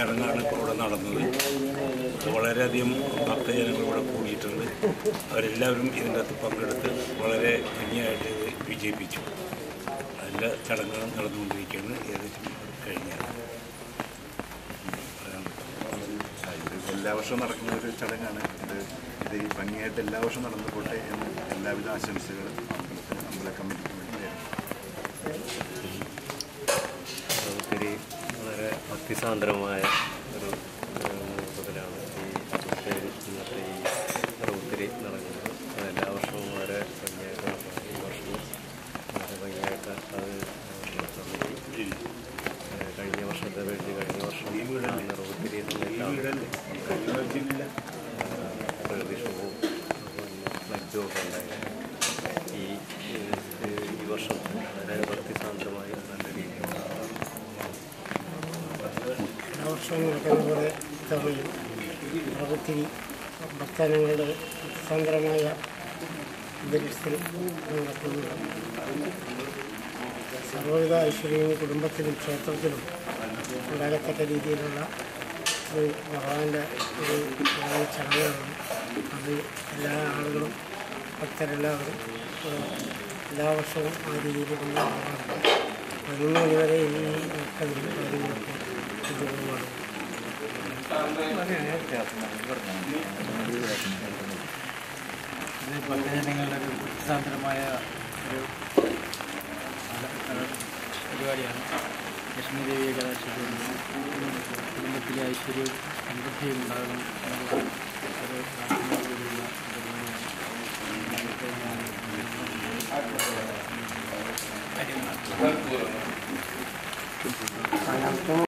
ചടങ്ങാണ് ഇപ്പോൾ ഇവിടെ നടന്നത് വളരെയധികം ഭക്തജനങ്ങൾ ഇവിടെ കൂടിയിട്ടുണ്ട് അവരെല്ലാവരും ഇതിൻ്റെ അകത്ത് പങ്കെടുത്ത് വളരെ ഭംഗിയായിട്ട് ഇത് വിജയിപ്പിച്ചു അതിൻ്റെ ചടങ്ങുകൾ നടന്നുകൊണ്ടിരിക്കുകയാണ് ഏകദേശം കഴിഞ്ഞാൽ ഇത് എല്ലാ വർഷവും നടക്കുന്ന ഒരു ചടങ്ങാണ് ഇത് ഇത് ഈ ഭംഗിയായിട്ട് എല്ലാ വർഷവും നടന്നു പോട്ടെ എന്ന് എല്ലാവിധ ആശംസകളും അമ്പലത്തിന് അമ്പല കമ്മിറ്റിക്ക് വേണ്ടി നേരുന്നു ഒത്തിരി വളരെ ഭക്തിസാന്ദ്രമായ ഒരു മുഹൂർത്തത്തിലാണ് ഈ ഇന്നത്തെ ഇന്നത്തെ ഈ ഒത്തിരി നടക്കുന്നത് അത് എല്ലാ വർഷവും വളരെ ഭംഗിയായിട്ട് നടക്കുന്നു. ഈ വർഷവും വളരെ ഭംഗിയായിട്ട് അത് നടത്തി കഴിഞ്ഞ വർഷത്തെ വേണ്ടി കഴിഞ്ഞ വർഷം ഒത്തിരി സമയത്താണ് പ്രകൃതിക്ഷോഭവും ഫ്ലഡും ഒക്കെ ഉണ്ടായിരുന്നു ഈ ഈ- ഈ വർഷം വളരെ ഭക്തിസാന്ദ്രമായി നല്ല രീതിയിൽ എല്ലാ വർഷവും നടക്കുന്ന പോലെ തവണയും ഒത്തിരി ഭക്തജനങ്ങളുടെ സ്വതന്ത്രമായ അന്തരീക്ഷത്തിൽ നടക്കുന്നുണ്ട് സർവ്വവിധ ഐശ്വര്യവും കുടുംബത്തിലും ക്ഷേത്രത്തിലും ഉണ്ടാകത്തക്ക രീതിയിലുള്ള ഒരു ഭഗവാന്റെ ഒരു ഭഗവാൻ ചടങ്ങുകളാണ് അത് എല്ലാ ആളുകളും ഭക്തരെല്ലാവരും ഏഹ്, എല്ലാ വർഷവും ആ രീതിയിൽ കൊണ്ടുപോകാറുണ്ട് പതിനൊന്ന് മണിവരെ ഈ ഭക്തരും കാര്യങ്ങളൊക്കെ കൊണ്ടുപോകുവാണ് ഇത് ഭക്തജനങ്ങളുടെ ഒരു സാന്ദ്രമായ ഒരു പരിപാടിയാണ് ലക്ഷ്മി ദേവിയെ കലാശിക്കുന്നു കുടുംബത്തിലെ ഐശ്വര്യവും സമൃദ്ധിയും ഉണ്ടാകണം എന്നുള്ള ഒരു പ്രാർത്ഥനയോടുകൂടിയുള്ള പരിപാടിയാണ്. കാര്യങ്ങളാണ്